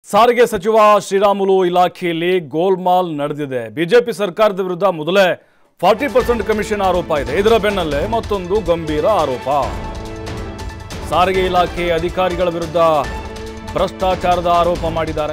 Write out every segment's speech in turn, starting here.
ಸಾರಿಗೆ ಸಚಿವ ಶ್ರೀರಾಮುಲು ಇಲಾಖೆಯಲ್ಲಿ ಗೋಲ್ಮಾಲ್ ನಡೆದಿದೆ ಬಿಜೆಪಿ ಸರ್ಕಾರದ ವಿರುದ್ಧ ಮೊದಲೇ ಫಾರ್ಟಿ ಪರ್ಸೆಂಟ್ ಕಮಿಷನ್ ಆರೋಪ ಇದೆ ಇದರ ಬೆನ್ನಲ್ಲೇ ಮತ್ತೊಂದು ಗಂಭೀರ ಆರೋಪ ಸಾರಿಗೆ ಇಲಾಖೆ ಅಧಿಕಾರಿಗಳ ವಿರುದ್ಧ ಭ್ರಷ್ಟಾಚಾರದ ಆರೋಪ ಮಾಡಿದ್ದಾರೆ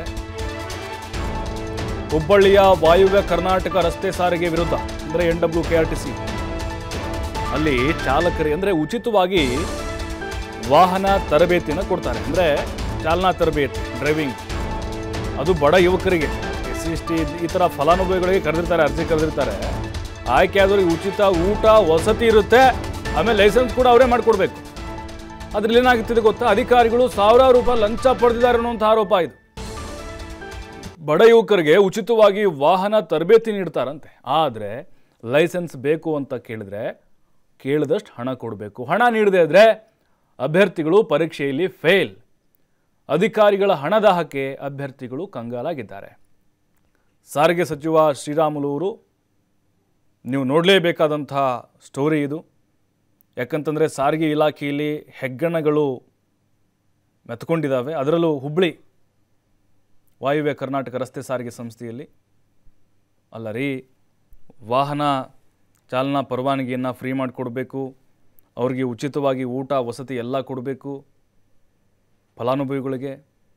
ಹುಬ್ಬಳ್ಳಿಯ ವಾಯುವ್ಯ ಕರ್ನಾಟಕ ರಸ್ತೆ ಸಾರಿಗೆ ವಿರುದ್ಧ ಅಂದರೆ N W K R T C ಅಲ್ಲಿ ಚಾಲಕರಿಗೆ ಅಂದರೆ ಉಚಿತವಾಗಿ ವಾಹನ ತರಬೇತಿಯನ್ನು ಕೊಡ್ತಾರೆ ಅಂದರೆ ಚಾಲನಾ ತರಬೇತಿ ಡ್ರೈವಿಂಗ್ ಅದು ಬಡ ಯುವಕರಿಗೆ ಎಸ್ ಸಿ ಎಸ್ ಟಿ ಈ ಥರ ಫಲಾನುಭವಿಗಳಿಗೆ ಕರೆದಿರ್ತಾರೆ ಅರ್ಜಿ ಕರೆದಿರ್ತಾರೆ ಆಯ್ಕೆ ಆದವ್ರಿಗೆ ಉಚಿತ ಊಟ ವಸತಿ ಇರುತ್ತೆ ಆಮೇಲೆ ಲೈಸೆನ್ಸ್ ಕೂಡ ಅವರೇ ಮಾಡಿಕೊಡ್ಬೇಕು ಅದ್ರಲ್ಲಿ ಏನಾಗುತ್ತಿದೆ ಗೊತ್ತಾ ಅಧಿಕಾರಿಗಳು ಸಾವಿರಾರು ರೂಪಾಯಿ ಲಂಚ ಪಡೆದಿದ್ದಾರೆ ಅನ್ನುವಂಥ ಆರೋಪ ಇದು ಬಡ ಯುವಕರಿಗೆ ಉಚಿತವಾಗಿ ವಾಹನ ತರಬೇತಿ ನೀಡ್ತಾರಂತೆ ಆದರೆ ಲೈಸೆನ್ಸ್ ಬೇಕು ಅಂತ ಕೇಳಿದ್ರೆ ಕೇಳಿದಷ್ಟು ಹಣ ಕೊಡಬೇಕು ಹಣ ನೀಡದೇ ಇದ್ರೆ ಅಭ್ಯರ್ಥಿಗಳು ಪರೀಕ್ಷೆಯಲ್ಲಿ ಫೇಲ್ ಅಧಿಕಾರಿಗಳ ಹಣದಾಹಕ್ಕೆ ಅಭ್ಯರ್ಥಿಗಳು ಕಂಗಾಲಾಗಿದ್ದಾರೆ ಸಾರಿಗೆ ಸಚಿವ ಶ್ರೀರಾಮುಲು ಅವರು ನೀವು ನೋಡಲೇಬೇಕಾದಂಥ ಸ್ಟೋರಿ ಇದು ಯಾಕಂತಂದರೆ ಸಾರಿಗೆ ಇಲಾಖೆಯಲ್ಲಿ ಹೆಗ್ಗಣಗಳು ಮೆತ್ಕೊಂಡಿದ್ದಾವೆ ಅದರಲ್ಲೂ ಹುಬ್ಬಳ್ಳಿ ವಾಯುವ್ಯ ಕರ್ನಾಟಕ ರಸ್ತೆ ಸಾರಿಗೆ ಸಂಸ್ಥೆಯಲ್ಲಿ ಅಲ್ಲ ರೀ ವಾಹನ ಚಾಲನಾ ಪರವಾನಗಿಯನ್ನು ಫ್ರೀ ಮಾಡಿಕೊಡ್ಬೇಕು ಅವ್ರಿಗೆ ಉಚಿತವಾಗಿ ಊಟ ವಸತಿ ಎಲ್ಲ ಕೊಡಬೇಕು ಫಲಾನುಭವಿಗಳಿಗೆ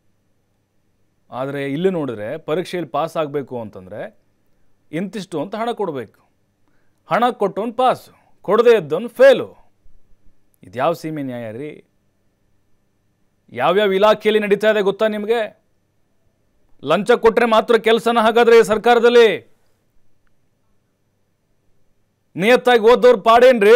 ಆದರೆ ಇಲ್ಲಿ ನೋಡಿದ್ರೆ ಪರೀಕ್ಷೆಯಲ್ಲಿ ಪಾಸ್ ಆಗಬೇಕು ಅಂತಂದರೆ ಇಂತಿಷ್ಟು ಅಂತ ಹಣ ಕೊಡಬೇಕು ಹಣ ಕೊಟ್ಟವನು ಪಾಸು ಕೊಡದೇ ಇದ್ದವನು ಫೇಲು ಇದ್ಯಾವ ಸೀಮೆ ನ್ಯಾಯ ರೀ ಯಾವ್ಯಾವ ಇಲಾಖೆಯಲ್ಲಿ ನಡೀತಾ ಇದೆ ಗೊತ್ತಾ ನಿಮಗೆ ಲಂಚ ಕೊಟ್ಟರೆ ಮಾತ್ರ ಕೆಲಸನ ಹಾಗಾದ್ರೆ ಈ ಸರ್ಕಾರದಲ್ಲಿ ನಿಯತ್ತಾಗಿ ಓದೋರು ಪಾಡೇನ್ರಿ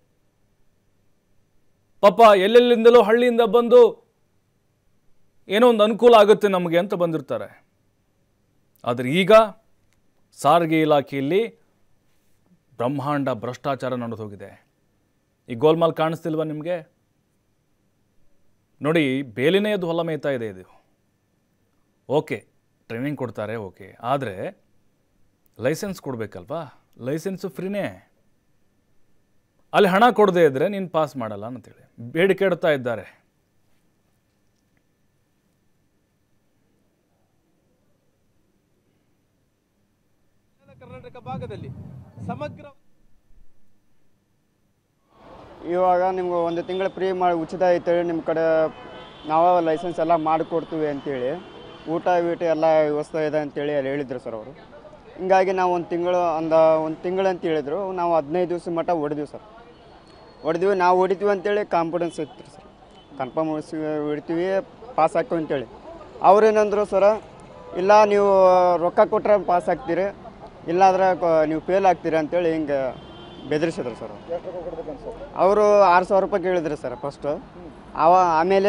ಪಾಪ ಎಲ್ಲೆಲ್ಲಿಂದಲೋ ಹಳ್ಳಿಯಿಂದ ಬಂದು ಏನೋ ಒಂದು ಅನುಕೂಲ ಆಗುತ್ತೆ ನಮಗೆ ಅಂತ ಬಂದಿರ್ತಾರೆ ಆದರೆ ಈಗ ಸಾರಿಗೆ ಇಲಾಖೆಯಲ್ಲಿ ಬ್ರಹ್ಮಾಂಡ ಭ್ರಷ್ಟಾಚಾರ ನಡೆದು ಹೋಗಿದೆ ಈ ಗೋಲ್ಮಾಲ್ ಕಾಣಿಸ್ತಿಲ್ವಾ ನಿಮಗೆ ನೋಡಿ ಬೇಲಿನೇ ಅದು ಹೊಲ ಮೇಯ್ತಾ ಇದೆ ಇದು ಓಕೆ ಟ್ರೈನಿಂಗ್ ಕೊಡ್ತಾರೆ ಓಕೆ ಆದರೆ ಲೈಸೆನ್ಸ್ ಕೊಡಬೇಕಲ್ವಾ ಲೈಸೆನ್ಸು ಫ್ರೀನೇ ಅಲ್ಲಿ ಹಣ ಕೊಡದೇ ಇದ್ದರೆ ನೀನು ಪಾಸ್ ಮಾಡಲ್ಲ ಅಂತೇಳಿ ಬೇಡಿಕೆ ಇಡ್ತಾ ಇದ್ದಾರೆ ಕರ್ನಾಟಕ ಭಾಗದಲ್ಲಿ ಸಮಗ್ರ ಇವಾಗ ನಿಮ್ಗೆ ಒಂದು ತಿಂಗಳು ಫ್ರೀ ಮಾಡಿ ಉಚಿತ ಐತೇಳಿ ನಿಮ್ಮ ಕಡೆ ನಾವೇ ಲೈಸೆನ್ಸ್ ಎಲ್ಲ ಮಾಡಿಕೊಡ್ತೀವಿ ಅಂತೇಳಿ ಊಟ ವೀಟ ಎಲ್ಲ ವ್ಯವಸ್ಥೆ ಇದೆ ಅಂತೇಳಿ ಅಲ್ಲಿ ಹೇಳಿದ್ರು ಸರ್ ಅವರು ಹಿಂಗಾಗಿ ನಾವು ಒಂದು ತಿಂಗಳು ಒಂದು ಒಂದು ತಿಂಗಳು ಅಂತ ಹೇಳಿದ್ರು ನಾವು ಹದಿನೈದು ದಿವಸ ಮಟ್ಟ ಹೊಡೆದ್ವಿ ಸರ್ ಹೊಡೆದ್ವಿ ನಾವು ಹೊಡಿತೀವಿ ಅಂತೇಳಿ ಕಾನ್ಫಿಡೆನ್ಸ್ ಇತ್ತು ಸರ್ ಕನ್ಫರ್ಮ್ ಹೊಡಿತೀವಿ ಪಾಸ್ ಆಗ್ತೀವಿ ಅಂತೇಳಿ ಅವ್ರೇನಂದ್ರು ಸರ ಇಲ್ಲ ನೀವು ರೊಕ್ಕ ಕೊಟ್ಟರೆ ಪಾಸ್ ಆಗ್ತೀರಿ ಇಲ್ಲಾಂದ್ರೆ ಕ- ನೀವು ಫೇಲ್ ಆಗ್ತೀರಿ ಅಂತೇಳಿ ಹಿಂಗೆ ಬೆದರಿಸಿದ್ರು ಸರ್ ಅವರು ಆರು ಸಾವಿರ ರೂಪಾಯಿ ಕೇಳಿದ್ರು ಸರ್ ಫಸ್ಟು ಅವ ಆಮೇಲೆ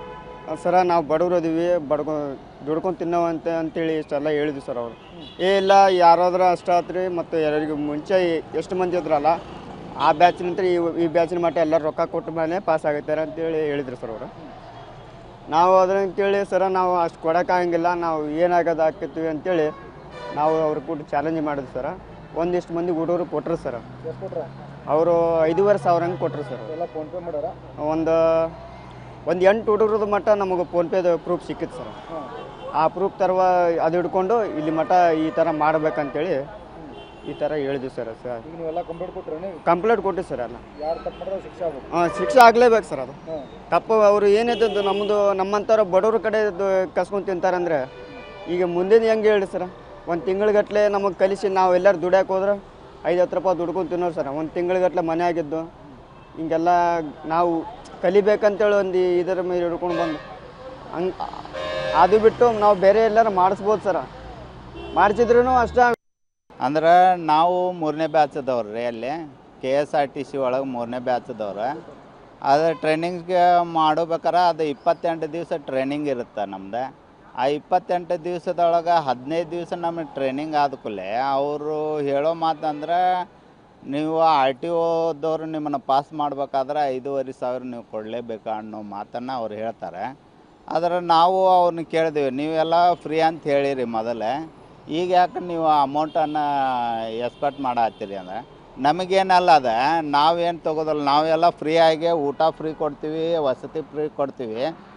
ಸರ ನಾವು ಬಡವ್ರು ಅದೀವಿ ಬಡ್ಕೊ ದುಡ್ಕೊಂಡು ತಿನ್ನೋವಂತೆ ಅಂತೇಳಿ ಇಷ್ಟೆಲ್ಲ ಹೇಳಿದ್ವಿ ಸರ್ ಅವರು ಏ ಇಲ್ಲ ಯಾರಾದ್ರೂ ಅಷ್ಟ ಆತ್ರಿ ಮತ್ತು ಎಲ್ಲರಿಗೂ ಮುಂಚೆ ಎಷ್ಟು ಮಂದಿ ಇದ್ರಲ್ಲ ಆ ಬ್ಯಾಚ್ನಿಂದ ಈ ಈ ಬ್ಯಾಚಿನ ಮಟ್ಟ ಎಲ್ಲರೂ ರೊಕ್ಕ ಕೊಟ್ಟ ಮೇಲೆ ಪಾಸ್ ಆಗೈತಾರೆ ಅಂತೇಳಿ ಹೇಳಿದ್ರು ಸರ್ ಅವರು ನಾವು ಅದನ್ನ ಕೇಳಿ ಸರ ನಾವು ಅಷ್ಟು ಕೊಡೋಕ್ಕಾಗಂಗಿಲ್ಲ ನಾವು ಏನಾಗೋದು ಆಕೈತಿವಿ ಅಂತೇಳಿ ನಾವು ಅವ್ರ ಕೂಡ ಚಾಲೆಂಜ್ ಮಾಡಿದ್ವಿ ಸರ ಒಂದಿಷ್ಟು ಮಂದಿ ಹುಡುಗರು ಕೊಟ್ಟರು ಸರ್ ಅವರು ಐದೂವರೆ ಸಾವಿರ ಹಂಗೆ ಕೊಟ್ಟರು ಸರ್ ಎಲ್ಲ ಫೋನ್ಪೇ ಮಾಡ್ಯಾರ ಒಂದು ಒಂದು ಎಂಟು ಹುಡುಗರದ ಮಟ್ಟ ನಮಗೆ ಫೋನ್ಪೇದ ಪ್ರೂಫ್ ಸಿಕ್ಕಿತ್ತು ಸರ್ ಆ ಪ್ರೂಫ್ ತರುವ ಅದು ಹಿಡ್ಕೊಂಡು ಇಲ್ಲಿ ಮಟ್ಟ ಈ ಥರ ಮಾಡ್ಬೇಕಂತೇಳಿ ಈ ಥರ ಹೇಳಿದ್ವಿ ಸರ್ ಸರ್ ಈಗ ನೀವೆಲ್ಲ ಕಂಪ್ಲೇಂಟ್ ಕೊಟ್ರೆ ಕಂಪ್ಲೇಂಟ್ ಕೊಟ್ಟಿವಿ ಸರ್ ಎಲ್ಲ ಯಾರು ತಪ್ಪು ಮಾಡಿದ್ರೆ ಶಿಕ್ಷೆ ಆಗ್ಬೇಕು ಹಾಂ ಶಿಕ್ಷೆ ಆಗಲೇಬೇಕು ಸರ್ ಅದು ತಪ್ಪು ಅವರು ಏನಿದ್ದು ನಮ್ಮದು ನಮ್ಮಂಥವ್ರ ಬಡವ್ರ ಕಡೆ ಕಸ್ಕೊಂಡು ತಿಂತಾರಂದ್ರೆ ಈಗ ಮುಂದಿನ ಹೆಂಗೆ ಹೇಳಿ ಸರ್ ಒಂದು ತಿಂಗಳಿಗಟ್ಲೆ ನಮಗೆ ಕಲಿಸಿ ನಾವು ಎಲ್ಲರೂ ದುಡ್ಯಾಕೆ ಹೋದ್ರೆ ಐದು ಹತ್ತು ರೂಪಾಯಿ ದುಡ್ಕೊಂಡು ತಿನ್ನೋರು ಸರ್ ಒಂದು ತಿಂಗಳಿಗಟ್ಲೆ ಮನೆ ಆಗಿದ್ದು ಹಿಂಗೆಲ್ಲ ನಾವು ಕಲಿಬೇಕಂತೇಳಿ ಒಂದು ಇದರ ಮೇಲೆ ಹಿಡ್ಕೊಂಡು ಬಂದು ಹಂಗೆ ಅದು ಬಿಟ್ಟು ನಾವು ಬೇರೆ ಎಲ್ಲರೂ ಮಾಡಿಸ್ಬೋದು ಸರ ಮಾಡಿಸಿದ್ರೂ ಅಷ್ಟೇ ಅಂದ್ರೆ ನಾವು ಮೂರನೇ ಬ್ಯಾಚದವ್ರು ರೀ ಅಲ್ಲಿ K S R T C ಒಳಗೆ ಮೂರನೇ ಬ್ಯಾಚದವ್ರು ಅದು ಟ್ರೈನಿಂಗ್ಗೆ ಮಾಡೋಬೇಕಾರೆ ಅದು ಇಪ್ಪತ್ತೆಂಟು ದಿವಸ ಟ್ರೈನಿಂಗ್ ಇರುತ್ತೆ ನಮ್ದು ಆ ಇಪ್ಪತ್ತೆಂಟು ದಿವಸದೊಳಗೆ ಹದಿನೈದು ದಿವಸ ನಮಗೆ ಟ್ರೈನಿಂಗ್ ಆದ ಕೂಡಲೇ ಅವರು ಹೇಳೋ ಮಾತಂದ್ರೆ ನೀವು ಆರ್ ಟಿ ಓದವ್ರು ನಿಮ್ಮನ್ನು ಪಾಸ್ ಮಾಡ್ಬೇಕಾದ್ರೆ ಐದೂವರೆ ಸಾವಿರ ನೀವು ಕೊಡಲೇಬೇಕು ಅನ್ನೋ ಮಾತನ್ನು ಅವ್ರು ಹೇಳ್ತಾರೆ ಆದರೆ ನಾವು ಅವ್ರನ್ನ ಕೇಳಿದ್ವಿ ನೀವೆಲ್ಲ ಫ್ರೀ ಅಂತ ಹೇಳಿರಿ ಮೊದಲೇ ಈಗ ಯಾಕೆ ನೀವು ಅಮೌಂಟನ್ನು ಎಕ್ಸ್ಪೆಕ್ಟ್ ಮಾಡತ್ತೀರಿ ಅಂದರೆ ನಮಗೇನಲ್ಲ ಅದ ನಾವೇನು ತಗೋದಲ್ಲ ನಾವೆಲ್ಲ ಫ್ರೀಯಾಗಿ ಊಟ ಫ್ರೀ ಕೊಡ್ತೀವಿ ವಸತಿ ಫ್ರೀ ಕೊಡ್ತೀವಿ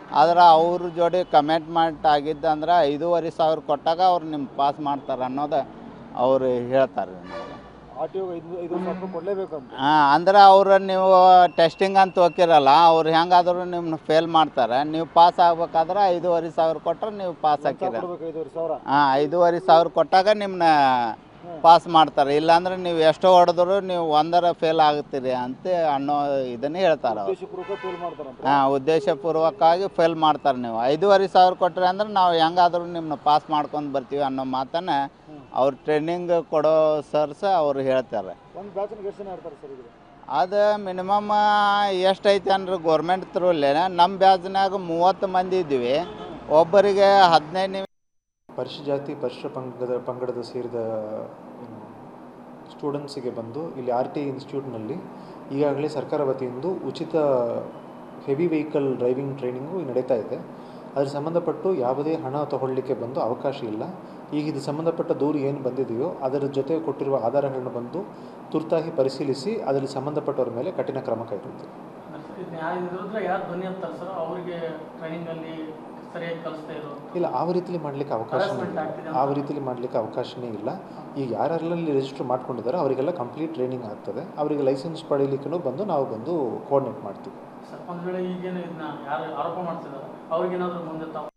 ಆದ್ರೆ ಅವ್ರ ಜೋಡಿ ಕಮಿಟ್ಮೆಂಟ್ ಆಗಿದ್ದಂದ್ರೆ ಐದೂವರೆ ಸಾವಿರ ಕೊಟ್ಟಾಗ ಅವ್ರು ನಿಮ್ಗೆ ಪಾಸ್ ಮಾಡ್ತಾರೆ ಅನ್ನೋದು ಅವ್ರು ಹೇಳ್ತಾರೆ ನಮಗೆ ಆರ್ ಟಿ ಐದು ಐದು ಸಾವಿರ ರೂಪಾಯಿ ಕೊಡಲೇಬೇಕು ಅಂತ ಹಾಂ ಅಂದ್ರೆ ಅವ್ರು ನೀವು ಟೆಸ್ಟಿಂಗ್ ಅಂತ ಹೋಗಿರಲ್ಲ ಅವ್ರು ಹೆಂಗಾದ್ರೂ ನಿಮ್ಮನ್ನ ಫೇಲ್ ಮಾಡ್ತಾರೆ ನೀವು ಪಾಸ್ ಆಗ್ಬೇಕಾದ್ರೆ ಐದೂವರೆ ಸಾವಿರ ಕೊಟ್ರೆ ನೀವು ಪಾಸ್ ಹಾಕಿರ ಕೊಡ್ಬೇಕು ಐದುವರೆ ಸಾವಿರ ಹಾಂ ಐದೂವರೆ ಸಾವಿರ ಕೊಟ್ಟಾಗ ನಿಮ್ಮನ್ನ ಪಾಸ್ ಮಾಡ್ತಾರೆ ಇಲ್ಲಾಂದ್ರೆ ನೀವು ಎಷ್ಟೋ ಹೊಡೆದ್ರು ನೀವು ಒಂದರ ಫೇಲ್ ಆಗ್ತೀರಿ ಅಂತ ಅನ್ನೋ ಇದನ್ನೇ ಹೇಳ್ತಾರೆ ಅವ್ರು ದೇಶಪೂರ್ವಕ ಫೇಲ್ ಮಾಡ್ತಾರಂತ ಹಾಂ ಉದ್ದೇಶಪೂರ್ವಕವಾಗಿ ಫೇಲ್ ಮಾಡ್ತಾರೆ ನೀವು ಐದೂವರೆ ಸಾವಿರ ಕೊಟ್ರೆ ಅಂದ್ರೆ ನಾವು ಹೆಂಗಾದ್ರೂ ನಿಮ್ಮನ್ನ ಪಾಸ್ ಮಾಡ್ಕೊಂಡು ಬರ್ತೀವಿ ಅನ್ನೋ ಮಾತನ್ನ ಅವ್ರು ಟ್ರೈನಿಂಗ್ ಕೊಡೋ ಸರ್ಸ ಅವ್ರು ಹೇಳ್ತಾರೆ ಒಂದು ಬ್ಯಾಚ್ನ ಎಷ್ಟು ಜನ ಇರ್ತಾರೆ ಸರ್ ಇದು ಅದು ಮಿನಿಮಮ್ ಎಷ್ಟೈತೆ ಅಂದ್ರೆ ಗೌರ್ಮೆಂಟ್ ತ್ರೂಲ್ಲೇ ನಮ್ಮ ಬ್ಯಾಚ್ನಾಗ ಮೂವತ್ತು ಮಂದಿ ಇದ್ವಿ ಒಬ್ಬರಿಗೆ ಹದಿನೈದು ನಿಮಿಷ ಪರಿಶಿಷ್ಟ ಜಾತಿ ಪರಿಶಿಷ್ಟ ಪಂಗಡ ಪಂಗಡದ ಸೇರಿದ ಸ್ಟೂಡೆಂಟ್ಸಿಗೆ ಬಂದು ಇಲ್ಲಿ ಆರ್ ಟಿ ಇನ್ಸ್ಟಿಟ್ಯೂಟ್ನಲ್ಲಿ ಈಗಾಗಲೇ ಸರ್ಕಾರ ವತಿಯಿಂದ ಉಚಿತ ಹೆವಿ ವೆಹಿಕಲ್ ಡ್ರೈವಿಂಗ್ ಟ್ರೈನಿಂಗು ನಡೀತಾ ಇದೆ ಅದ್ರ ಸಂಬಂಧಪಟ್ಟು ಯಾವುದೇ ಹಣ ತಗೊಳ್ಳಿಕ್ಕೆ ಬಂದು ಅವಕಾಶ ಇಲ್ಲ ಈಗ ಇದು ಸಂಬಂಧಪಟ್ಟ ದೂರು ಏನು ಬಂದಿದೆಯೋ ಅದರ ಜೊತೆ ಕೊಟ್ಟಿರುವ ಆಧಾರಗಳನ್ನು ಬಂದು ತುರ್ತಾಗಿ ಪರಿಶೀಲಿಸಿ ಅದರಲ್ಲಿ ಸಂಬಂಧಪಟ್ಟವ್ರ ಮೇಲೆ ಕಠಿಣ ಕ್ರಮ ಕೈಗೊಳ್ತೀವಿ ಇದ್ರ ಯಾರು ಧ್ವನಿ ಅಂತಾರೆ ಸರ್ ಅವರಿಗೆ ಟ್ರೈನಿಂಗ್ ಅಲ್ಲಿ ಸರಿಯಾಗಿ ಕಲಿಸ್ತಾ ಇರೋ ಇಲ್ಲ ಆ ರೀತಿಲಿ ಮಾಡಲಿಕ್ಕೆ ಅವಕಾಶನೇ Harassment ಇಲ್ಲ ಆಗ್ತಿದೆ ಆ ರೀತಿಲಿ ಮಾಡಲಿಕ್ಕೆ ಅವಕಾಶನೇ ಇಲ್ಲ ಈಗ ಯಾರೆಲ್ಲ ರಿಜಿಸ್ಟರ್ ಮಾಡ್ಕೊಂಡಿದ್ದಾರೋ ಅವರಿಗೆಲ್ಲ ಕಂಪ್ಲೀಟ್ ಟ್ರೈನಿಂಗ್ ಆಗ್ತದೆ ಅವರಿಗೆ ಲೈಸೆನ್ಸ್ ಪಡೀಲಿಕ್ಕೂ ಬಂದು ನಾವು ಬಂದು ಕೋಆರ್ಡಿನೇಟ್ ಮಾಡ್ತೀವಿ ಸರ್ ಒಂದ್ ವೇಳೆ ಈಗೇನು ಇದನ್ನ ಯಾರು ಆರೋಪ ಮಾಡ್ತಿದಾರೆ ಅವ್ರಿಗೇನಾದ್ರೂ ಮುಂದೆ ತಾವು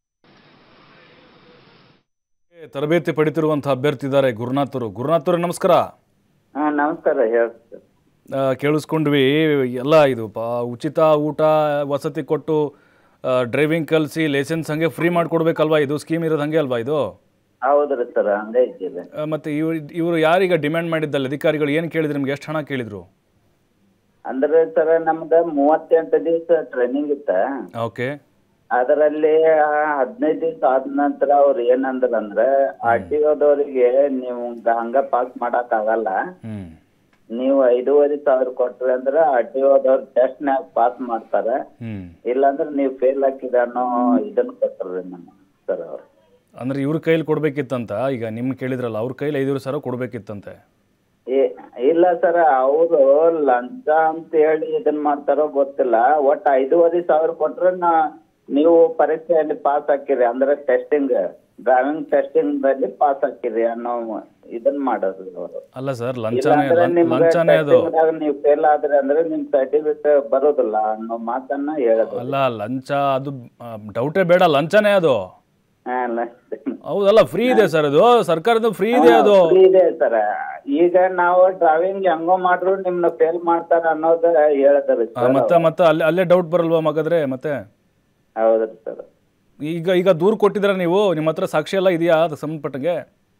ತರಬೇತಿ ಪಡಿತಿರುವಂತಹ ಅಭ್ಯರ್ಥಿ ಇದ್ದಾರೆ ಗುರುನಾಥರು ಗುರುನಾಥರು ನಮಸ್ಕಾರ ಹಾಂ ನಮಸ್ಕಾರ ಹೇಳಿ ಸರ್ ಆ, ಕೇಳಿಸ್ಕೊಂಡ್ವಿ ಎಲ್ಲ ಇದು ಪಾ ಉಚಿತ ಊಟ ವಸತಿ ಕೊಟ್ಟು ಡ್ರೈವಿಂಗ್ ಕಲಿಸಿ ಲೈಸೆನ್ಸ್ ಹಂಗೆ ಫ್ರೀ ಮಾಡಿಕೊಡ್ಬೇಕಲ್ವಾ ಇದು ಸ್ಕೀಮ್ ಇರೋದು ಹಂಗೆ ಅಲ್ವಾ ಇದು ಹೌದ್ರಿ ಸರ್ ಹಂಗೆ ಇದ್ದಿಲ್ಲ ಆ, ಮತ್ತೆ ಇವ್ರು ಇವರು ಯಾರೀಗ ಡಿಮ್ಯಾಂಡ್ ಮಾಡಿದ್ದಲ್ಲ ಅಧಿಕಾರಿಗಳು ಏನು ಕೇಳಿದ್ರು ನಿಮ್ಗೆ ಎಷ್ಟು ಹಣ ಕೇಳಿದ್ರು ಅಂದ್ರೆ ಸರ್ ನಮ್ದು ಮೂವತ್ತೆಂಟು ದಿವಸ ಟ್ರೈನಿಂಗ್ ಇತ್ತ ಓಕೆ ಅದರಲ್ಲಿ ಹದಿನೈದು ದಿವಸ ಆದ ನಂತರ ಅವ್ರು ಏನಂದ್ರ ಆರ್ ಟಿ ಓದವರಿಗೆ ನೀವು ಹಂಗ ಪಾಸ್ ಮಾಡಕ್ ಆಗಲ್ಲ ಹ್ಞೂ ನೀವು ಐದೂವರೆ ಸಾವಿರ ಕೊಟ್ರಿ ಅಂದ್ರೆ ಆರ್ ಟಿ ಓದವ್ರು ಟೆಸ್ಟ್ನ್ಯಾಗ ಪಾಸ್ ಮಾಡ್ತಾರ ಹ್ಞೂ ಇಲ್ಲಾಂದ್ರೆ ನೀವು ಫೇಲ್ ಹಾಕಿದ ಅನ್ನೋ ಇದನ್ನ ಕೊಟ್ರಿ ನಮ್ಮ ಸರ್ ಅವ್ರು ಅಂದ್ರೆ ಇವ್ರ ಕೈಲಿ ಕೊಡ್ಬೇಕಿತ್ತಂತ ಈಗ ನಿಮ್ಗೆ ಕೇಳಿದ್ರಲ್ಲ ಅವ್ರ ಕೈಲಿ ಐದೂವರೆ ಸಾವಿರ ಕೊಡ್ಬೇಕಿತ್ತಂತೆ ಏ- ಇಲ್ಲ ಸರ್ ಅವರು ಲಂಚ ಅಂತ ಹೇಳಿ ಇದನ್ ಮಾಡ್ತಾರೋ ಗೊತ್ತಿಲ್ಲ ಒಟ್ ಐದೂವರೆ ಸಾವಿರ ಕೊಟ್ರೆ ನಾ ನೀವು ಪರೀಕ್ಷೆಯಲ್ಲಿ ಪಾಸ್ ಹಾಕಿರಿ ಅಂದ್ರೆ ಟೆಸ್ಟಿಂಗ್ ಡ್ರೈವಿಂಗ್ ಟೆಸ್ಟಿಂಗ್ ದಲ್ಲಿ ಪಾಸ್ ಹಾಕಿರಿ ಅನ್ನೋ ಇದನ್ ಮಾಡೋದು ಅವರು ಅಲ್ಲ ಸರ್ ಲಂಚನೇ ಇಲ್ಲಾಂದ್ರೆ ಲಂ- ನಿಮ್ಗೆ ಲಂಚನೇ ಅದು testing ದಾಗ ನೀವು ಫೇಲ್ ಆದ್ರೆ ಅಂದ್ರೆ ನಿಮ್ ಸರ್ಟಿಫಿಕೇಟ್ ಬರೋದಿಲ್ಲ ಅನ್ನೋ ಮಾತನ್ನ ಹೇಳೋದು ಅಲ್ಲ ಲಂಚ ಅದು ಡೌಟೇ ಬೇಡ ಲಂಚನೇ ಅದು ಹಾ, ಲ- ಹೌದಲ್ಲ ಫ್ರೀ ಇದೆ ಸರ್ ಅದು ಸರ್ಕಾರದ ಫ್ರೀ ಇದೆ ಅದು free ಇದೆ ಸರ್ ಈಗ ನಾವು ಡ್ರೈವಿಂಗ್ ಹೆಂಗೋ ಮಾಡ್ರು ನಿಮ್ನ ಫೇಲ್ ಮಾಡ್ತಾರ ಅನ್ನೋದು ಹೇಳಿದ್ರಿ ಆ, ಸರ್ ಮತ್ತೆ ಮತ್ತೆ ಅಲ್ಲೇ ಅಲ್ಲೇ ಡೌಟ್ ಬರಲ್ವಾ ಮಗದ್ರೆ ಮತ್ತೆ ಹೌದ್ರಿ ಸರ್ ಈಗ ಈಗ ದೂರು ಕೊಟ್ಟಿದ್ರ ನೀವು ನಿಮ್ಮ ಹತ್ರ ಸಾಕ್ಷಿ ಎಲ್ಲ ಇದೆಯಾ ಅದಕ್ಕೆ ಸಂಬಂಧಪಟ್ಟಂಗೆ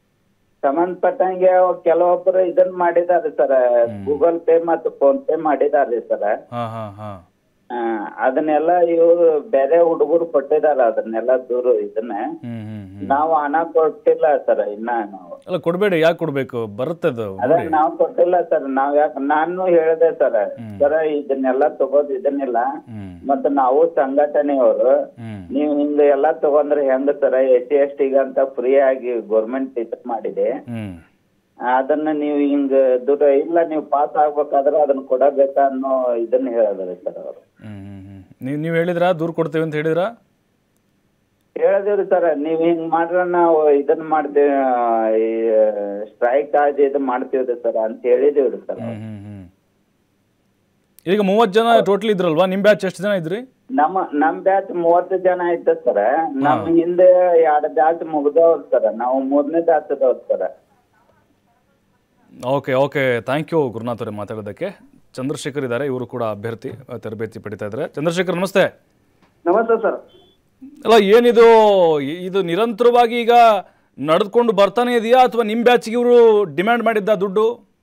ಸಂಬಂಧಪಟ್ಟಂಗೆ ಕೆಲವೊಬ್ರು ಇದನ್ ಮಾಡಿದಾರೆ ಸರ್ ಗೂಗಲ್ ಪೇ ಮತ್ತು ಫೋನ್ ಪೇ ಮಾಡಿದಾರೆ ಸರ್ ಹಾ ಹಾ ಹಾ ಅದನ್ನೆಲ್ಲ ಇವ್ರು ಬೇರೆ ಹುಡುಗರು ಕೊಟ್ಟಿದಾರ ಅದನ್ನೆಲ್ಲ ದೂರು ಇದನ್ನ ಹ್ಮ್ ಹ್ಮ್ ಹ್ಮ್ ನಾವು ಹಣ ಕೊಟ್ಟಿಲ್ಲ ಸರ್ ಇನ್ನ ನಾವು ಅಲ್ಲ ಕೊಡಬೇಡಿ ಯಾಕೆ ಕೊಡ್ಬೇಕು ಬರುತ್ತೆ ಅದು ಅದ ನೋಡಿ ನಾವ್ ಕೊಟ್ಟಿಲ್ಲ ಸರ್ ನಾವ್ ಯಾಕೆ ನಾನು ಹೇಳಿದೆ ಸರ್ ಸರ್ ಇದನ್ನೆಲ್ಲ ತಗೋದ್ ಇದನ್ನಿಲ್ಲ ಹ್ಮ್ ಮತ್ತ ನಾವು ಸಂಘಟನೆಯವರು ಹ್ಮ್ ನೀವು ಹಿಂಗ ಎಲ್ಲಾ ತಗೊಂಡ್ರೆ ಹೆಂಗ ಸರ್ ಎಸ್ ಸಿ ಎಸ್ ಟಿಗೆ ಅಂತ ಫ್ರೀ ಆಗಿ ಗೌರ್ಮೆಂಟ್ ಇದು ಮಾಡಿದೆ ಹ್ಮ್ ಅದನ್ನ ನೀವು ಹಿಂಗ ದುಡ್ಡು ಇಲ್ಲ ನೀವು ಪಾಸ್ ಆಗ್ಬೇಕಾದ್ರೆ ಅದನ್ನ ಕೊಡಬೇಕ ಅನ್ನೋ ಇದನ್ನ ಹೇಳಿದ್ರಿ ಸರ್ ಅವರು ಹ್ಮ್ ಹ್ಮ್ ಹ್ಮ್ ನೀವು ನೀವು ಹೇಳಿದ್ರಾ ದೂರು ಕೊಡ್ತೇವೆ ಅಂತ ಹೇಳಿದ್ರಾ ಹೇಳಿದಿವ್ರಿ ಸರ್ ನೀವ್ ಹಿಂಗ್ ಮಾಡ್ರ ನಾವು ಇದನ್ನ ಮಾಡ್ತೇವೆ ಸ್ಟ್ರೈಕ್ ಆಗಿ ಇದು ಮಾಡ್ತೀವ್ರಿ ಸರ್ ಅಂತ ಹೇಳಿದಿವ್ರಿ ಸರ್ ಹ್ಮ್ ಹ್ಮ್ ಹ್ಮ್ ಈಗ ಮೂವತ್ತು ಜನ ಟೋಟಲ್ ಇದ್ರಲ್ವಾ ನಿಮ್ಮ ಬ್ಯಾಚ್ ಎಷ್ಟು ಜನ ಇದ್ರಿ ನಮ್ಮ ನಮ್ ಬ್ಯಾಚ್ ಮೂವತ್ತು ಜನ ಐತೆ ಸರ್ ನಮ್ ಹಿಂದೆ ಎರಡ್ ಬ್ಯಾಚ್ ಮುಗ್ದವ್ರ ಸರ್ ನಾವು ಮೂರನೇ ಬ್ಯಾಚ್ ಅದಾವ್ರ sir okay okay thank you Gurunath ಅವರೇ ಮಾತಾಡೋದಕ್ಕೆ ಚಂದ್ರಶೇಖರ್ ಇದ್ದಾರೆ ಇವರು ಕೂಡ ಅಭ್ಯರ್ಥಿ ಆ, ತರಬೇತಿ ಪಡಿತಾ ಇದ್ದಾರೆ ಚಂದ್ರಶೇಖರ್ ನಮಸ್ತೆ ನಮಸ್ತೆ ಸರ್ ಅಲ್ಲ ಏನಿದು ಇ- ಇದು ನಿರಂತರವಾಗಿ ಈಗ ನಡೆದುಕೊಂಡು ಬರ್ತಾನೆ ಇದೆಯಾ ಅಥವಾ ನಿಮ್ಮ ಬ್ಯಾಚ್ಗೆ ಇವರು ಡಿಮ್ಯಾಂಡ್ ಮಾಡಿದ್ದ ದುಡ್ಡು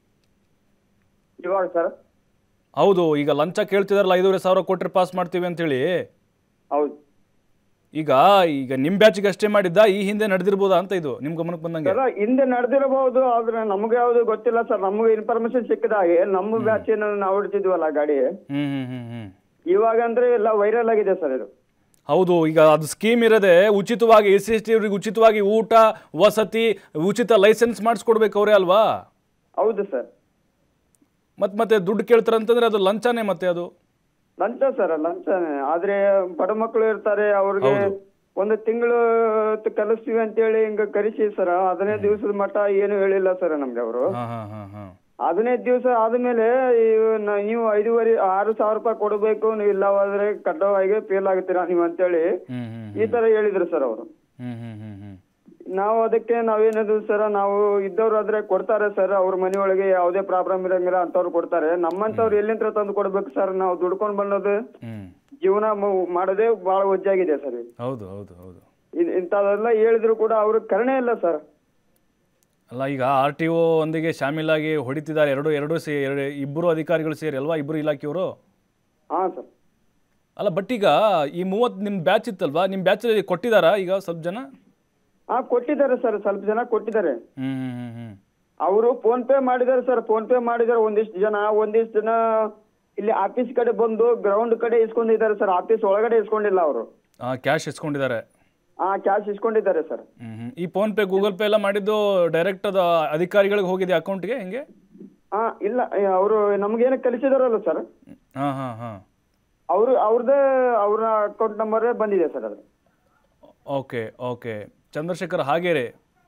ಇವಾಗ ಸರ್ ಹೌದು ಈಗ ಲಂಚ ಕೇಳ್ತಿದಾರಲ್ಲ ಐದೂವರೆ ಸಾವಿರ ಕೊಟ್ಟರೆ ಪಾಸ್ ಮಾಡ್ತೀವಿ ಅಂತೇಳಿ ಹೌದು ಈಗ ಈಗ ನಿಮ್ಮ ಬ್ಯಾಚ್ಗೆ ಅಷ್ಟೇ ಮಾಡಿದ್ದ ಈ ಹಿಂದೆ ನಡೆದಿರ್ಬೋದಾ ಅಂತ ಇದು ನಿಮ್ಮ ಗಮನಕ್ಕೆ ಬಂದಂಗೆ ಸರ್ ಹಿಂದೆ ನಡೆದಿರಬಹುದು ಆದ್ರೆ ನಮ್ಗೆ ಯಾವ್ದು ಗೊತ್ತಿಲ್ಲ ಸರ್ ನಮ್ಗೆ ಇನ್ಫಾರ್ಮೇಶನ್ ಸಿಕ್ಕಿದ ಹಾಗೆ ನಮ್ಮ ಬ್ಯಾಚ್ ನಾವು ಹೊಡ್ತಿದ್ವಲ್ಲ ಗಾಡಿ ಹ್ಮ್ ಹ್ಮ್ ಹ್ಮ್ ಹ್ಮ್ ಇವಾಗ ಅಂದ್ರೆ ಎಲ್ಲ ವೈರಲ್ ಆಗಿದೆ ಸರ್ ಇದು ಹೌದು ಈಗ ಅದು ಸ್ಕೀಮ್ ಇರೋದೆ ಉಚಿತವಾಗಿ ಎಸ್ ಸಿ ಎಸ್ ಟಿ ಅವ್ರಿಗೆ ಉಚಿತವಾಗಿ ಊಟ ವಸತಿ ಉಚಿತ ಲೈಸೆನ್ಸ್ ಮಾಡಿಸ್ಕೊಡ್ಬೇಕು ಅವರೇ ಅಲ್ವಾ ಹೌದು ಸರ್ ಮತ್ತೆ ಮತ್ತೆ ದುಡ್ಡು ಕೇಳ್ತಾರೆ ಅಂತಂದ್ರೆ ಅದು ಲಂಚನೇ ಮತ್ತೆ ಅದು ಲಂಚ ಸರ್ ಲಂಚನೇ ಆದ್ರೆ ಬಡ ಮಕ್ಕಳು ಇರ್ತಾರೆ ಅವ್ರಿಗೆ ಹೌದು. ಒಂದು ತಿಂಗಳು ಕಲಿಸ್ತೀವಿ ಅಂತೇಳಿ ಹಿಂಗ ಕರೆಸಿ ಸರ್ ಹದಿನೈದು ದಿವಸದ ಮಟ್ಟ ಏನು ಹೇಳಿಲ್ಲ ಸರ್ ನಮ್ಗೆ ಅವರು ಹಾಂ ಹಾಂ ಹಾಂ ಹಾಂ ಹದಿನೈದು ದಿವಸ ಆದ್ಮೇಲೆ ಇವ್- ನ- ನೀವು ಐದೂವರೆ ಆರು ಸಾವಿರ ರೂಪಾಯಿ ಕೊಡಬೇಕು ನೀವು ಇಲ್ಲವಾದ್ರೆ ಕಡ್ಡಾಯವಾಗಿ ಫೇಲ್ ಆಗ್ತೀರಾ ನೀವು ಅಂತೇಳಿ ಹ್ಞೂ ಹ್ಞೂ ಈ ತರ ಹೇಳಿದ್ರು ಸರ್ ಅವರು ಹ್ಞೂ ಹ್ಞೂ ಹ್ಞೂ ಹ್ಞೂ ನಾವು ಅದಕ್ಕೆ ನಾವೇನದು ಸರ್ ನಾವು ಇದ್ದವ್ರು ಆದ್ರೆ ಕೊಡ್ತಾರೆ ಸರ್ ಅವ್ರ ಮನೆಯೊಳಗೆ ಯಾವುದೇ ಪ್ರಾಬ್ಲಮ್ ಇರಂಗಿಲ್ಲ ಅಂತವ್ರು ಕೊಡ್ತಾರೆ ನಮ್ಮಂತವ್ರು ಎಲ್ಲಿಂದ ತಂದು ಕೊಡ್ಬೇಕು ಸರ್ ನಾವು ದುಡ್ಕೊಂಡ್ ಬಂದದ್ದು ಹ್ಞೂ ಜೀವನ ಮ- ಮಾಡೋದೇ ಬಹಳ ಒಜ್ಜಾಗಿದೆ ಸರ್ ಹೌದು ಹೌದು ಹೌದು ಇಂಥವೆಲ್ಲ ಹೇಳಿದ್ರು ಕೂಡ ಅವ್ರ ಕರುಣೆ ಇಲ್ಲ ಸರ್ ಅಲ್ಲ ಈಗ ಆರ್ ಟಿ ಒ ಒಂದಿಗೆ ಶಾಮೀಲಾಗಿ ಹೊಡಿತಿದ್ದಾರೆ ಎರಡು ಎರಡು ಸೇ ಎರಡು ಇಬ್ಬರು ಅಧಿಕಾರಿಗಳು ಸೇರಿ ಅಲ್ವಾ ಇಬ್ಬರು ಇಲಾಖೆಯವರು ಹಾ ಸರ್ ಅಲ್ಲ ಬಟ್ ಈಗ ಈ ಮೂವತ್ತು ನಿಮ್ಮ ಬ್ಯಾಚ್ ಇತ್ತಲ್ವಾ ನಿಮ್ಮ ಬ್ಯಾಚಲ್ಲಿ ಕೊಟ್ಟಿದ್ದಾರಾ ಈಗ ಸ್ವಲ್ಪ ಜನ ಹಾ ಕೊಟ್ಟಿದ್ದಾರೆ ಸರ್ ಸ್ವಲ್ಪ ಜನ ಕೊಟ್ಟಿದ್ದಾರೆ ಹ್ಞೂ ಹ್ಞೂ ಹ್ಞೂ ಹ್ಞೂ ಅವರು ಫೋನ್ ಪೇ ಮಾಡಿದ್ದಾರೆ ಸರ್ ಫೋನ್ ಪೇ ಮಾಡಿದ್ದಾರೆ ಒಂದಿಷ್ಟು ಜನ ಒಂದಿಷ್ಟು ಜನ ಇಲ್ಲಿ ಆಫೀಸ್ ಕಡೆ ಬಂದು ಗ್ರೌಂಡ್ ಕಡೆ ಇಸ್ಕೊಂಡಿದ್ದಾರೆ ಸರ್ ಆಫೀಸ್ ಒಳಗಡೆ ಇಸ್ಕೊಂಡಿಲ್ಲ ಅವರು ಹಾಂ ಕ್ಯಾಶ್ ಇಸ್ಕೊಂಡಿದ್ದಾರೆ ಹಾ ಕ್ಯಾಶ್ ಇಸ್ಕೊಂಡಿದ್ದಾರೆ ಸರ್ ಹ್ಞೂ ಹ್ಞೂ ಈ ಫೋನ್ಪೇ ಗೂಗಲ್ ಪೇ ಎಲ್ಲ ಮಾಡಿದ್ದು ಡೈರೆಕ್ಟ್ ಅದು ಅಧಿಕಾರಿಗಳಿಗೆ ಹೋಗಿದೆ ಅಕೌಂಟ್ಗೆ ಹೆಂಗೆ ಹಾ ಇಲ್ಲ ಅವರು ನಮ್ಗೇನು ಕಲಿಸಿದಾರಲ್ಲ ಸರ್ ಹಾಂ ಹಾಂ ಹಾಂ ಅವರು ಅವ್ರದ್ದೇ ಅವ್ರ ಅಕೌಂಟ್ ನಂಬರೇ ಬಂದಿದೆ ಸರ್ ಅದು ಓಕೆ ಓಕೆ ಚಂದ್ರಶೇಖರ್ ಹಾಗೇರೆ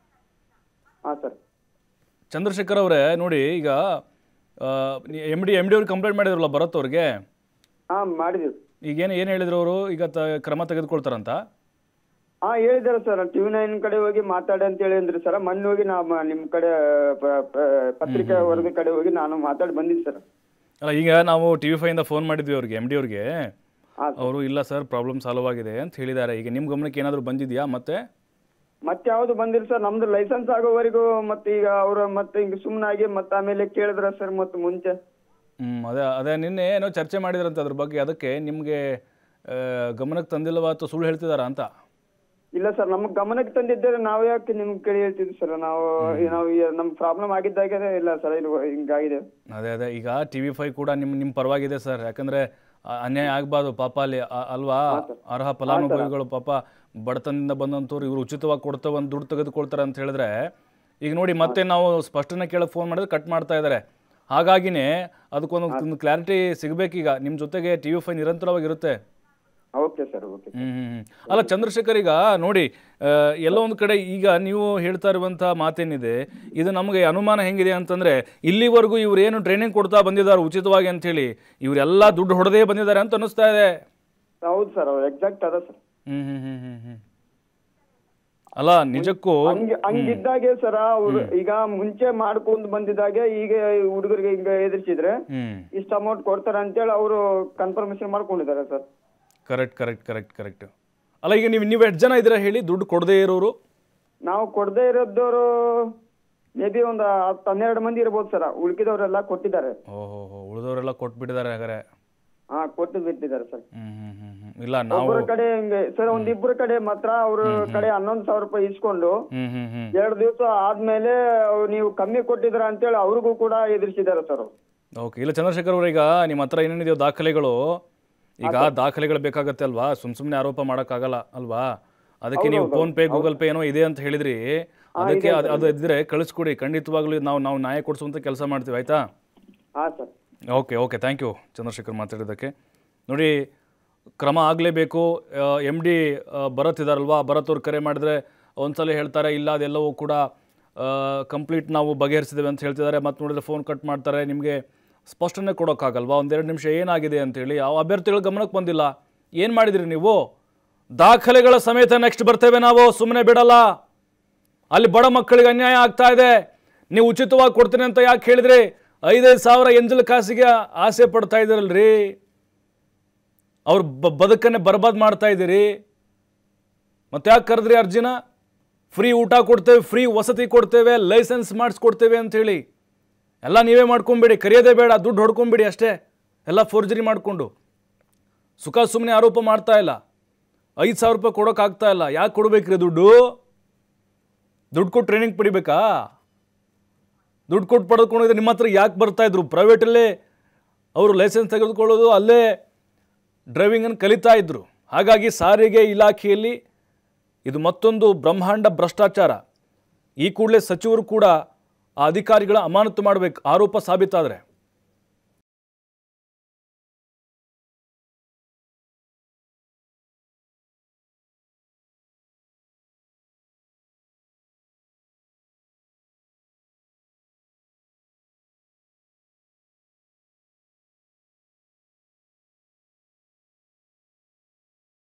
ಹಾ ಸರ್ ಚಂದ್ರಶೇಖರ್ ಅವರೇ ನೋಡಿ ಈಗ ಎಮ್ ಡಿ ಎಮ್ ಡಿ ಅವ್ರಿಗೆ ಕಂಪ್ಲೇಂಟ್ ಮಾಡಿದ್ರಲ್ಲ ಭರತ್ ಅವ್ರಿಗೆ ಹಾ ಮಾಡಿದೀವಿ ಈಗ ಏನು ಏನು ಹೇಳಿದ್ರು ಅವರು ಈಗ ತ ಕ್ರಮ ತೆಗೆದುಕೊಳ್ತಾರಂತ ಹಾ ಹೇಳಿದ್ದಾರೆ ಸರ್ ಟಿವಿ ನೈನ್ ಕಡೆ ಹೋಗಿ ಮಾತಾಡಿ ಅಂತ ಹೇಳಿ ಅಂದ್ರಿ ಸರ್ ಮೊನ್ನೆ ಹೋಗಿ ನಾ ಮ- ನಿಮ್ ಕಡೆ ಪ- ಪ- ಪತ್ರಿಕಾ ವರದಿ ಕಡೆ ಹೋಗಿ ನಾನು ಮಾತಾಡಿ ಬಂದಿದ್ದೆ ಸರ್ ಅಲ್ಲ ಈಗ ನಾವು ಟಿ ವಿ ಫೈಯಿಂದ ಫೋನ್ ಮಾಡಿದ್ವಿ ಅವ್ರಿಗೆ ಎಮ್ ಡಿ ಅವ್ರಿಗೆ ಹಾ ಅವರು ಇಲ್ಲ ಸರ್ ಪ್ರಾಬ್ಲಮ್ ಸಾಲ್ವ್ ಆಗಿದೆ ಅಂತ ಹೇಳಿದ್ದಾರೆ ಈಗ ನಿಮ್ಮ ಗಮನಕ್ಕೆ ಏನಾದರೂ ಬಂದಿದೆಯಾ ಮತ್ತೆ ಮತ್ತೆ ಯಾವ್ದು ಬಂದಿಲ್ಲ ಸರ್ ನಮ್ದು ಲೈಸೆನ್ಸ್ ಆಗೋವರೆಗೂ ಮತ್ತೆ ಈಗ ಅವ್ರ ಮತ್ತೆ ಹಿಂಗ ಸುಮ್ಮನಾಗಿ ಮತ್ತೆ ಆಮೇಲೆ ಕೇಳಿದ್ರ ಸರ್ ಮತ್ತೆ ಮುಂಚೆ ಹ್ಞೂ ಅದೇ ಅದೇ ನಿನ್ನೆ ಏನೋ ಚರ್ಚೆ ಮಾಡಿದ್ರಂತೆ ಅದ್ರ ಬಗ್ಗೆ ಅದಕ್ಕೆ ನಿಮಗೆ ಗಮನಕ್ಕೆ ತಂದಿಲ್ಲವಾ ಅಥವಾ ಸುಳ್ಳು ಹೇಳ್ತಿದಾರಾ ಅಂತ ಇಲ್ಲ ಸರ್ ನಮ್ಗ್ ಗಮನಕ್ಕೆ ತಂದಿದ್ದರೆ ನಾವು ಯಾಕೆ ನಿಮ್ಗೆ ಕೇಳಿ ಹೇಳ್ತಿದ್ವಿ ಸರ್ ನಾವು ನಾವು ಈ- ನಮ್ ಪ್ರಾಬ್ಲಮ್ ಆಗಿದ್ದಾಗೆ ಇಲ್ಲ ಸರ್ ಇದು ಹಿಂಗಾಗಿದೆ ಅದೇ ಅದೇ ಈಗ ಟಿ ವಿ ಫೈ ಕೂಡ ನಿಮ್ಮ ನಿಮ್ಮ ಪರವಾಗಿದೆ ಸರ್ ಯಾಕಂದರೆ ಅನ್ಯಾಯ ಆಗಬಾರ್ದು ಪಾಪ ಅಲ್ಲಿ ಅ- ಅಲ್ವಾ ಅರ್ಹ ಫಲಾನುಭವಿಗಳು ಪಾಪ ಬಡತನದಿಂದ ಬಂದಂಥವ್ರು ಇವರು ಉಚಿತವಾಗಿ ಕೊಡ್ತೇವೆ ಒಂದು ದುಡ್ಡು ತೆಗೆದುಕೊಳ್ತಾರೆ ಅಂತ ಹೇಳಿದ್ರೆ ಈಗ ನೋಡಿ ಮತ್ತೆ ನಾವು ಸ್ಪಷ್ಟನೆ ಕೇಳಕ್ಕೆ ಫೋನ್ ಮಾಡಿದ್ರೆ ಕಟ್ ಮಾಡ್ತಾ ಇದ್ದಾರೆ ಹಾಗಾಗಿನೇ ಅದಕ್ಕೊಂದು ಒಂದು ಕ್ಲಾರಿಟಿ ಸಿಗಬೇಕೀಗ ನಿಮ್ಮ ಜೊತೆಗೆ ಟಿ ವಿ ಫೈ ನಿರಂತರವಾಗಿರುತ್ತೆ ಓಕೆ ಸರ್ ಓಕೆ ಹ್ಮ್ ಹ್ಮ್ ಹ್ಮ್. ಅಲ್ಲ ಚಂದ್ರಶೇಖರ್ ಈಗ ನೋಡಿ ಆ, ಎಲ್ಲೋ ಒಂದು ಕಡೆ ಈಗ ನೀವು ಹೇಳ್ತಾ ಇರುವಂಥ ಮಾತೇನಿದೆ ಇದು ನಮಗೆ ಅನುಮಾನ ಹೆಂಗಿದೆ ಅಂತಂದ್ರೆ ಇಲ್ಲಿವರೆಗೂ ಇವ್ರು ಏನು ಟ್ರೈನಿಂಗ್ ಕೊಡ್ತಾ ಬಂದಿದ್ದಾರೆ ಉಚಿತವಾಗಿ ಅಂತ ಹೇಳಿ ಇವರೆಲ್ಲ ದುಡ್ಡು ಹೊಡೆದೇ ಬಂದಿದ್ದಾರೆ ಅಂತ ಅನಿಸ್ತಾ ಇದೆ ಹೌದು ಸರ್ ಎಕ್ಸಾಕ್ಟ್ ಅದ ಸರ್ ಹ್ಮ್ ಹ್ಮ್ ಹ್ಮ್ ಹ್ಮ್ ಹ್ಮ್ ಅಲ್ಲ ನಿಜಕ್ಕೂ ಹಂಗ ಹಂಗಿದ್ದಾಗೆ ಸರ್ ಅವ್ರು ಈಗ ಮುಂಚೆ ಮಾಡ್ಕೊಂಡ್ ಬಂದಿದ್ದಾಗೆ ಈಗ ಹುಡುಗರಿಗೆ ಹಿಂಗ ಎದುರಿಸಿದ್ರೆ ಹ್ಮ್ ಇಷ್ಟ ಅಮೌಂಟ್ ಕೊಡ್ತಾರೆ ಅಂತೇಳಿ ಅವರು ಕನ್ಫರ್ಮೇಶನ್ ಮಾಡ್ಕೊಂಡಿದ್ದಾರೆ sir correct correct correct correct ಅಲ್ಲ ಈಗ ನೀವು ನೀವು ಎಷ್ಟು ಜನ ಇದ್ದೀರಾ ಹೇಳಿ ದುಡ್ಡು ಕೊಡದೇ ಇರೋರು ನಾವು ಕೊಡದೇ ಇರೋದವರು ಮೇ ಬಿ ಒಂದು ಹತ್ತು ಹನ್ನೆರಡು ಮಂದಿ ಇರ್ಬೋದು ಸರ್ ಉಳ್ಕಿದವರೆಲ್ಲ ಕೊಟ್ಟಿದ್ದಾರೆ ಓಹೋ ಹೋ ಉಳಿದವರೆಲ್ಲ ಕೊಟ್ಬಿಟ್ಟಿದ್ದಾರೆ ಹಾಗಾದ್ರೆ ಹಾ ಕೊಟ್ಟು ಬಿಟ್ಟಿದ್ದಾರೆ ಸರ್ ಹ್ಮ್ ಹ್ಮ್ ಹ್ಮ್ ಹ್ಮ್ ಇಲ್ಲ ನಾವು ಒಬ್ಬರ ಕಡೆ ಹಿಂಗೆ ಸರ್ ಒಂದಿಬ್ಬರ ಕಡೆ ಮಾತ್ರ ಅವ್ರ ಕಡೆ ಹನ್ನೊಂದು ಸಾವಿರ ರೂಪಾಯಿ ಇಸ್ಕೊಂಡು ಹ್ಮ್ ಹ್ಮ್ ಹ್ಮ್ ಎರಡು ದಿವಸ ಆದ್ಮೇಲೆ ಅವ್ರು ನೀವು ಕಮ್ಮಿ ಕೊಟ್ಟಿದ್ರ ಅಂತೇಳಿ ಅವ್ರಿಗೂ ಕೂಡ ಎದುರಿಸಿದ್ದಾರೆ ಸರ್ ಅವ್ರು ಓಕೆ ಇಲ್ಲ ಚಂದ್ರಶೇಖರ್ ಅವ್ರ ಈಗ ನಿಮ್ಮ ಹತ್ರ ಏನೇನಿದೆಯೋ ದಾಖಲೆಗಳು ಈಗ ದಾಖಲೆಗಳು ಬೇಕಾಗತ್ತೆ ಅಲ್ವಾ ಸುಮ್ ಸುಮ್ಮನೆ ಆರೋಪ ಮಾಡೋಕ್ಕಾಗಲ್ಲ ಅಲ್ವಾ ಅದಕ್ಕೆ ನೀವು ಫೋನ್ ಪೇ ಗೂಗಲ್ ಪೇ ಏನೋ ಇದೆ ಅಂತ ಹೇಳಿದ್ರಿ ಅದಕ್ಕೆ ಅದು ಅದು ಇದ್ರೆ ಕಳಿಸ್ಕೊಡಿ ಖಂಡಿತವಾಗ್ಲೂ ನಾವು ನಾವು ನ್ಯಾಯ ಕೊಡಿಸುವಂಥ ಕೆಲಸ ಮಾಡ್ತೀವಿ ಆಯ್ತಾ ಹಾ sir okay okay thank you Chandrashekhar ಮಾತಾಡಿದ್ದಕ್ಕೆ ನೋಡಿ ಕ್ರಮ ಆಗಲೇಬೇಕು ಎಮ್ ಡಿ ಭರತ್ ಇದಾರಲ್ವಾ ಭರತ್ ಅವ್ರು ಕರೆ ಮಾಡಿದ್ರೆ ಒಂದ್ಸಲ ಹೇಳ್ತಾರೆ ಇಲ್ಲ ಅದೆಲ್ಲವೂ ಕೂಡ ಕಂಪ್ಲೀಟ್ ನಾವು ಬಗೆಹರಿಸಿದ್ದೇವೆ ಅಂತ ಹೇಳ್ತಿದ್ದಾರೆ ಮತ್ತೆ ನೋಡಿದ್ರೆ ಫೋನ್ ಕಟ್ ಮಾಡ್ತಾರೆ ನಿಮಗೆ ಸ್ಪಷ್ಟನೆ ಕೊಡೋಕ್ಕಾಗಲ್ವಾ ಒಂದೆರಡು ನಿಮಿಷ ಏನಾಗಿದೆ ಅಂತೇಳಿ ಯಾವ ಅಭ್ಯರ್ಥಿಗಳ ಗಮನಕ್ಕೆ ಬಂದಿಲ್ಲ ಏನು ಮಾಡಿದಿರಿ ನೀವು ದಾಖಲೆಗಳ ಸಮೇತ ನೆಕ್ಸ್ಟ್ ಬರ್ತೇವೆ ನಾವು ಸುಮ್ಮನೆ ಬಿಡಲ್ಲ ಅಲ್ಲಿ ಬಡ ಮಕ್ಕಳಿಗೆ ಅನ್ಯಾಯ ಆಗ್ತಾ ಇದೆ ನೀವು ಉಚಿತವಾಗಿ ಕೊಡ್ತೀನಿ ಅಂತ ಯಾಕೆ ಹೇಳಿದ್ರಿ ಐದೈದು ಸಾವಿರ ಎಂಜಲ್ ಕಾಸಿಗೆ ಆಸೆ ಪಡ್ತಾ ಇದ್ದೀರಲ್ರಿ ಅವ್ರ ಬ ಬದುಕನ್ನೇ ಬರ್ಬಾದ್ ಮಾಡ್ತಾ ಇದ್ದೀರಿ ಮತ್ತೆ ಯಾಕೆ ಕರೆದ್ರಿ ಅರ್ಜಿನ ಫ್ರೀ ಊಟ ಕೊಡ್ತೇವೆ ಫ್ರೀ ವಸತಿ ಕೊಡ್ತೇವೆ ಲೈಸೆನ್ಸ್ ಮಾಡಿಸ್ಕೊಡ್ತೇವೆ ಅಂಥೇಳಿ ಎಲ್ಲ ನೀವೇ ಮಾಡ್ಕೊಂಬಿಡಿ ಕರೆಯೋದೇ ಬೇಡ ದುಡ್ಡು ಹೊಡ್ಕೊಂಬಿಡಿ ಅಷ್ಟೇ ಎಲ್ಲ ಫೋರ್ಜರಿ ಮಾಡಿಕೊಂಡು ಸುಖ ಸುಮ್ಮನೆ ಆರೋಪ ಮಾಡ್ತಾ ಇಲ್ಲ ಐದು ಸಾವಿರ ರೂಪಾಯಿ ಕೊಡೋಕ್ಕಾಗ್ತಾ ಇಲ್ಲ ಯಾಕೆ ಕೊಡ್ಬೇಕ್ರಿ ದುಡ್ಡು ದುಡ್ಡು ಕೊಟ್ಟು ಟ್ರೈನಿಂಗ್ ಪಡಿಬೇಕಾ ದುಡ್ಡು ಕೊಟ್ಟು ಪಡೆದುಕೊಂಡಿದ್ರೆ ನಿಮ್ಮ ಹತ್ರ ಯಾಕೆ ಬರ್ತಾ ಇದ್ರು ಪ್ರೈವೇಟಲ್ಲೇ ಅವರು ಲೈಸೆನ್ಸ್ ತೆಗೆದುಕೊಳ್ಳೋದು ಅಲ್ಲೇ ಡ್ರೈವಿಂಗನ್ನು ಕಲಿತಾ ಇದ್ರು ಹಾಗಾಗಿ ಸಾರಿಗೆ ಇಲಾಖೆಯಲ್ಲಿ ಇದು ಮತ್ತೊಂದು ಬ್ರಹ್ಮಾಂಡ ಭ್ರಷ್ಟಾಚಾರ ಈ ಕೂಡಲೇ ಸಚಿವರು ಕೂಡ ಆ ಅಧಿಕಾರಿಗಳ ಅಮಾನತು ಮಾಡಬೇಕು ಆರೋಪ ಸಾಬೀತಾದರೆ